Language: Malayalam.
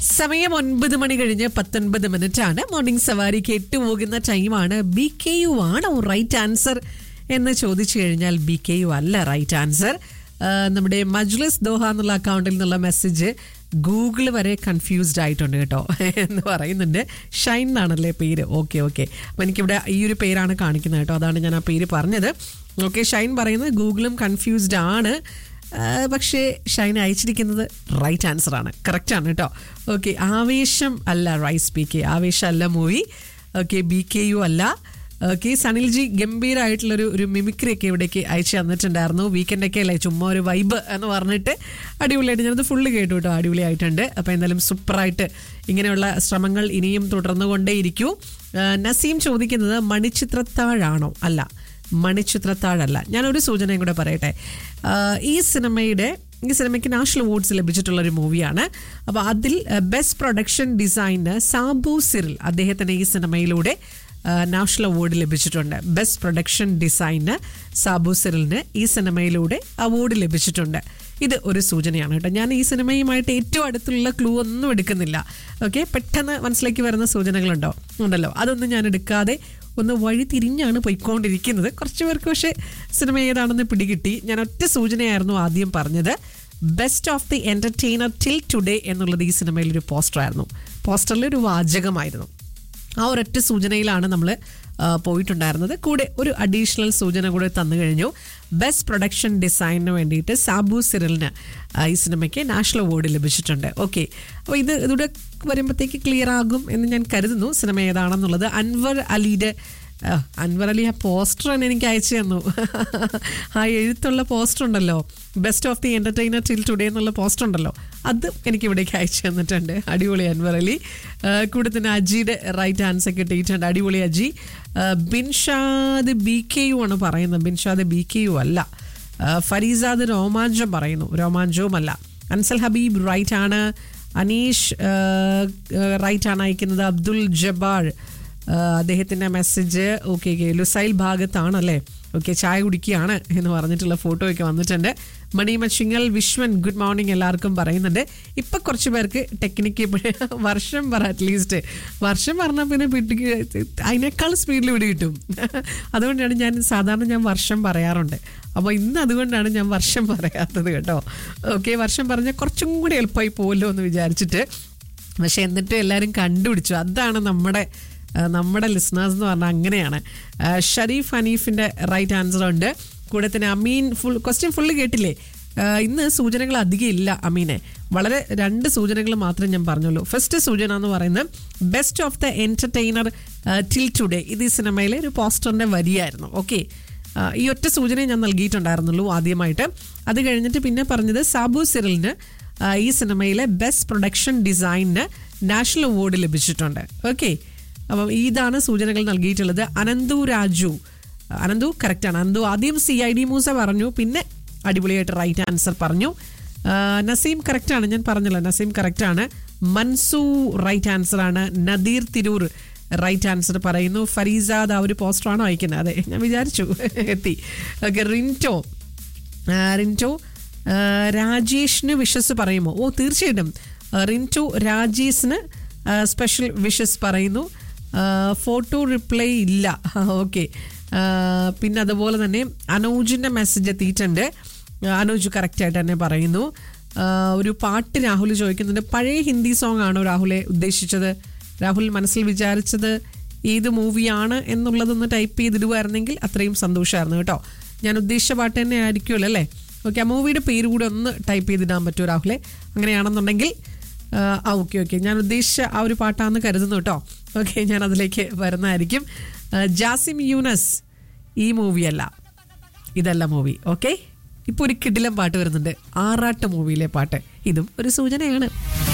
സമയം ഒൻപത് മണി കഴിഞ്ഞ് പത്തൊൻപത് മിനിറ്റ് ആണ് മോർണിംഗ് സവാരി കേട്ടുപോകുന്ന ടൈമാണ് ബി കെ യു ആണോ റൈറ്റ് ആൻസർ എന്ന് ചോദിച്ചു കഴിഞ്ഞാൽ ബി കെ യു അല്ല റൈറ്റ് ആൻസർ നമ്മുടെ മജ്ലിസ് ദോഹ എന്നുള്ള അക്കൗണ്ടിൽ നിന്നുള്ള മെസ്സേജ് ഗൂഗിൾ വരെ കൺഫ്യൂസ്ഡ് ആയിട്ടുണ്ട് കേട്ടോ എന്ന് പറയുന്നുണ്ട് ഷൈൻ എന്നാണല്ലേ പേര് ഓക്കെ ഓക്കെ അപ്പം എനിക്കിവിടെ ഈ ഒരു പേരാണ് കാണിക്കുന്നത് കേട്ടോ അതാണ് ഞാൻ ആ പേര് പറഞ്ഞത് ഓക്കെ ഷൈൻ പറയുന്നത് ഗൂഗിളും കൺഫ്യൂസ്ഡ് ആണ് ആ, പക്ഷേ ഷൈൻ അയച്ചിരിക്കുന്നത് റൈറ്റ് ആൻസർ ആണ് കറക്റ്റ് ആണ് കേട്ടോ ഓക്കെ ആവേശം അല്ല റൈസ് ബി കെ ആവേശം അല്ല movie okay B K U അല്ല ഓക്കെ സനിൽജി ഗംഭീരമായിട്ടുള്ളൊരു ഒരു മിമിക്രി ഒക്കെ ഇവിടേക്ക് അയച്ചു തന്നിട്ടുണ്ടായിരുന്നു വീക്കെൻഡൊക്കെ അല്ലേ ചുമ്മാ ഒരു വൈബ് എന്ന് പറഞ്ഞിട്ട് അടിപൊളിയായിട്ട് ഞാനത് ഫുള്ള് കേട്ടു കേട്ടോ അടിപൊളിയായിട്ടുണ്ട് അപ്പോൾ എന്തായാലും സൂപ്പറായിട്ട് ഇങ്ങനെയുള്ള ശ്രമങ്ങൾ ഇനിയും തുടർന്നുകൊണ്ടേയിരിക്കൂ ആ, നസീം ചോദിക്കുന്നത് മണിച്ചിത്രത്താഴാണോ അല്ല മണിച്ചിത്രത്താഴല്ല ഞാനൊരു സൂചനയും കൂടെ പറയട്ടെ ആ, ഈ സിനിമയുടെ ഈ സിനിമയ്ക്ക് നാഷണൽ അവാർഡ്സ് ലഭിച്ചിട്ടുള്ള ഒരു മൂവിയാണ് അപ്പോൾ അതിൽ ബെസ്റ്റ് പ്രൊഡക്ഷൻ ഡിസൈന് സാബു സിറിൽ അദ്ദേഹത്തിന് ഈ സിനിമയിലൂടെ ആ, നാഷണൽ അവാർഡ് ലഭിച്ചിട്ടുണ്ട് ബെസ്റ്റ് പ്രൊഡക്ഷൻ ഡിസൈന് സാബു സിറിലിന് ഈ സിനിമയിലൂടെ അവാർഡ് ലഭിച്ചിട്ടുണ്ട് ഇത് ഒരു സൂചനയാണ് കേട്ടോ ഞാൻ ഈ സിനിമയുമായിട്ട് ഏറ്റവും അടുത്തുള്ള ക്ലൂ ഒന്നും എടുക്കുന്നില്ല ഓക്കെ പെട്ടെന്ന് മനസ്സിലേക്ക് വരുന്ന സൂചനകളുണ്ടോ ഉണ്ടല്ലോ അതൊന്നും ഞാൻ എടുക്കാതെ ഒന്ന് വഴി തിരിഞ്ഞാണ് പോയിക്കൊണ്ടിരിക്കുന്നത് കുറച്ച് പേർക്ക് പക്ഷേ സിനിമ ഏതാണെന്ന് പിടികിട്ടി ഞാൻ ഒറ്റ സൂചനയായിരുന്നു ആദ്യം പറഞ്ഞത് best of the entertainer till today എന്നുള്ളത് ഈ സിനിമയിൽ ഒരു പോസ്റ്ററായിരുന്നു പോസ്റ്ററിൽ ഒരു വാചകമായിരുന്നു ആ ഒരൊറ്റ സൂചനയിലാണ് നമ്മൾ പോയിട്ടുണ്ടായിരുന്നത് കൂടെ ഒരു അഡീഷണൽ സൂചന കൂടെ തന്നു കഴിഞ്ഞു ബെസ്റ്റ് പ്രൊഡക്ഷൻ ഡിസൈനിന് വേണ്ടിയിട്ട് സാബു സിറലിന് ആ, ഈ സിനിമയ്ക്ക് നാഷണൽ അവാർഡ് ലഭിച്ചിട്ടുണ്ട് ഓക്കെ അപ്പോൾ ഇത് ഇതിവിടെ വരുമ്പോഴത്തേക്ക് ക്ലിയർ ആകും എന്ന് ഞാൻ കരുതുന്നു സിനിമ ഏതാണെന്നുള്ളത് അൻവർ അലിയുടെ ആ, അൻവർ അലി ആ പോസ്റ്റർ തന്നെ എനിക്ക് അയച്ചു തന്നു ആ എഴുത്തുള്ള പോസ്റ്റർ ഉണ്ടല്ലോ best of the entertainer till today എന്നുള്ള പോസ്റ്റർ ഉണ്ടല്ലോ അത് എനിക്ക് ഇവിടേക്ക് അയച്ചു തന്നിട്ടുണ്ട് അടിപൊളി അൻവർ അലി ആ, കൂടെ തന്നെ അജിയുടെ റൈറ്റ് ആൻസർ കിട്ടിയിട്ടുണ്ട് അടിപൊളി അജി ആ, ബിൻഷാദ് ബി കെ യു ആണ് പറയുന്നത് ബിൻഷാദ് ബി കെ യു അല്ല ആ, ഫരീസാദ് രോമാഞ്ചം പറയുന്നു രോമാഞ്ചവുമല്ല അൻസൽ ഹബീബ് റൈറ്റ് ആണ് അനീഷ് റൈറ്റ് ആണ് അയക്കുന്നത് അബ്ദുൽ ജബ്ബാർ ആ, അദ്ദേഹത്തിന്റെ മെസ്സേജ് ഓക്കെ ഓക്കെ ലുസൈൽ ഭാഗത്താണല്ലേ ഓക്കെ ചായ കുടിക്കുകയാണ് എന്ന് പറഞ്ഞിട്ടുള്ള ഫോട്ടോ ഒക്കെ വന്നിട്ടുണ്ട് മണി മച്ചിങ്ങൽ വിശ്വൻ ഗുഡ് മോർണിംഗ് എല്ലാവർക്കും പറയുന്നുണ്ട് ഇപ്പൊ കുറച്ച് പേർക്ക് ടെക്നിക്ക് വർഷം പറ അറ്റ്ലീസ്റ്റ് വർഷം പറഞ്ഞാൽ പിന്നെ പിടിക്ക് അതിനേക്കാൾ സ്പീഡിൽ പിടി കിട്ടും അതുകൊണ്ടാണ് ഞാൻ സാധാരണ ഞാൻ വർഷം പറയാറുണ്ട് അപ്പോൾ ഇന്ന് അതുകൊണ്ടാണ് ഞാൻ വർഷം പറയാത്തത് കേട്ടോ ഓക്കെ വർഷം പറഞ്ഞാൽ കുറച്ചും കൂടി എളുപ്പമായി പോകുമല്ലോ എന്ന് വിചാരിച്ചിട്ട് പക്ഷെ എന്നിട്ട് എല്ലാവരും കണ്ടുപിടിച്ചു അതാണ് നമ്മുടെ ആ, നമ്മുടെ ലിസ്ണേഴ്സ് എന്ന് പറഞ്ഞാൽ അങ്ങനെയാണ് ആ, ഷരീഫ് ഹനീഫിന്റെ റൈറ്റ് ആൻസർ ഉണ്ട് കൂടെ തന്നെ അമീൻ ഫുൾ ക്വസ്റ്റ്യൻ ഫുള്ള് കേട്ടില്ലേ ആ, ഇന്ന് സൂചനകൾ അധികം ഇല്ല അമീനെ വളരെ രണ്ട് സൂചനകൾ മാത്രമേ ഞാൻ പറഞ്ഞുള്ളൂ ഫസ്റ്റ് സൂചന എന്ന് പറയുന്നത് best of the entertainer till today ഇത് ഈ സിനിമയിലെ ഒരു പോസ്റ്ററിന്റെ വരിയായിരുന്നു ഓക്കെ ഈ ഒറ്റ സൂചനയെ ഞാൻ നൽകിയിട്ടുണ്ടായിരുന്നുള്ളൂ ആദ്യമായിട്ട് അത് കഴിഞ്ഞിട്ട് പിന്നെ പറഞ്ഞത് സാബു സിറലിന് ആ, ഈ സിനിമയിലെ ബെസ്റ്റ് പ്രൊഡക്ഷൻ ഡിസൈനിന് നാഷണൽ അവാർഡ് ലഭിച്ചിട്ടുണ്ട് ഓക്കെ അപ്പം ഇതാണ് സൂചനകൾ നൽകിയിട്ടുള്ളത് അനന്തു രാജു അനന്തു കറക്റ്റാണ് അനന്തു ആദ്യം സി ഐ ഡി മൂസ പറഞ്ഞു പിന്നെ അടിപൊളിയായിട്ട് റൈറ്റ് ആൻസർ പറഞ്ഞു ആ, നസീം കറക്റ്റാണ് ഞാൻ പറഞ്ഞല്ലോ നസീം കറക്റ്റാണ് മൻസു റൈറ്റ് ആൻസർ ആണ് നദീർ തിരൂർ റൈറ്റ് ആൻസർ പറയുന്നു ഫരീസാദ് ആ ഒരു പോസ്റ്ററാണോ അയക്കുന്നത് അതെ ഞാൻ വിചാരിച്ചു എത്തി ഓക്കെ റിൻറ്റോ ആ, റിൻറ്റോ ആ, രാജേഷിന് വിഷസ് പറയുമോ ഓ തീർച്ചയായിട്ടും ആ, റിൻറ്റോ രാജേഷിന് സ്പെഷ്യൽ വിഷസ് പറയുന്നു ആ, ഫോട്ടോ റിപ്ലൈ ഇല്ല ഓക്കെ പിന്നെ അതുപോലെ തന്നെ അനൂജിൻ്റെ മെസ്സേജ് എത്തിയിട്ടുണ്ട് ആ, അനൂജ് കറക്റ്റായിട്ട് തന്നെ പറയുന്നു ആ, ഒരു പാട്ട് രാഹുൽ ചോദിക്കുന്നുണ്ട് പഴയ ഹിന്ദി സോങ് ആണോ രാഹുലെ ഉദ്ദേശിച്ചത് രാഹുൽ മനസ്സിൽ വിചാരിച്ചത് ഏത് മൂവിയാണ് എന്നുള്ളതൊന്ന് ടൈപ്പ് ചെയ്തിടുമായിരുന്നെങ്കിൽ അത്രയും സന്തോഷമായിരുന്നു കേട്ടോ ഞാൻ ഉദ്ദേശിച്ച പാട്ട് തന്നെ ആയിരിക്കുമല്ലോ അല്ലേ ഓക്കെ ആ മൂവിയുടെ പേര് കൂടെ ഒന്ന് ടൈപ്പ് ചെയ്തിടാൻ പറ്റുമോ രാഹുലെ അങ്ങനെയാണെന്നുണ്ടെങ്കിൽ ആ ആ, ഓക്കെ ഓക്കെ ഞാൻ ഉദ്ദേശിച്ച ആ ഒരു പാട്ടാണെന്ന് കരുതുന്നു കേട്ടോ ഓക്കെ ഞാൻ അതിലേക്ക് വരുന്നതായിരിക്കും ആ, ജാസിം യൂനസ് ഈ മൂവിയല്ല ഇതല്ല മൂവി ഓക്കെ ഇപ്പോൾ ഒരു കിടിലം പാട്ട് വരുന്നുണ്ട് ആറാട്ട് മൂവിയിലെ പാട്ട് ഇതും ഒരു സൂചനയാണ്